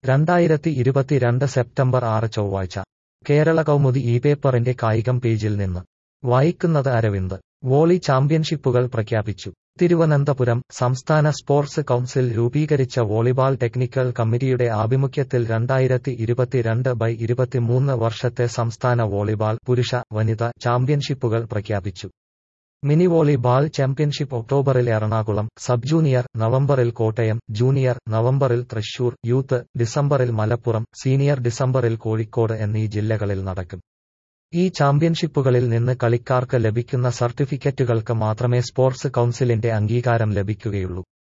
രണ്ടായിരത്തി ഇരുപത്തിരണ്ട് സെപ്റ്റംബർ ആറ് ചൊവ്വാഴ്ച കേരള കൗമുദി ഈ പേപ്പറിന്റെ കായികം പേജിൽ നിന്ന് വായിക്കുന്നത് അരവിന്ദ് വോളി ചാമ്പ്യൻഷിപ്പുകൾ പ്രഖ്യാപിച്ചു തിരുവനന്തപുരം സംസ്ഥാന സ്പോർട്സ് കൗൺസിൽ രൂപീകരിച്ച വോളിബാൾ ടെക്നിക്കൽ കമ്മിറ്റിയുടെ ആഭിമുഖ്യത്തിൽ രണ്ടായിരത്തി ഇരുപത്തിരണ്ട് ബൈ ഇരുപത്തിമൂന്ന് വർഷത്തെ സംസ്ഥാന വോളിബാൾ പുരുഷ വനിത ചാമ്പ്യൻഷിപ്പുകൾ പ്രഖ്യാപിച്ചു മിനി വോളിബാൾ ചാമ്പ്യൻഷിപ്പ് ഒക്ടോബറിൽ എറണാകുളം സബ് ജൂനിയർ നവംബറിൽ കോട്ടയം ജൂനിയർ നവംബറിൽ തൃശൂർ യൂത്ത് ഡിസംബറിൽ മലപ്പുറം സീനിയർ ഡിസംബറിൽ കോഴിക്കോട് എന്നീ ജില്ലകളിൽ നടക്കും ഈ ചാമ്പ്യൻഷിപ്പുകളിൽ നിന്ന് കളിക്കാർക്ക് ലഭിക്കുന്ന സർട്ടിഫിക്കറ്റുകൾക്ക് മാത്രമേ സ്പോർട്സ് കൗൺസിലിന്റെ അംഗീകാരം ലഭിക്കുകയുള്ളൂ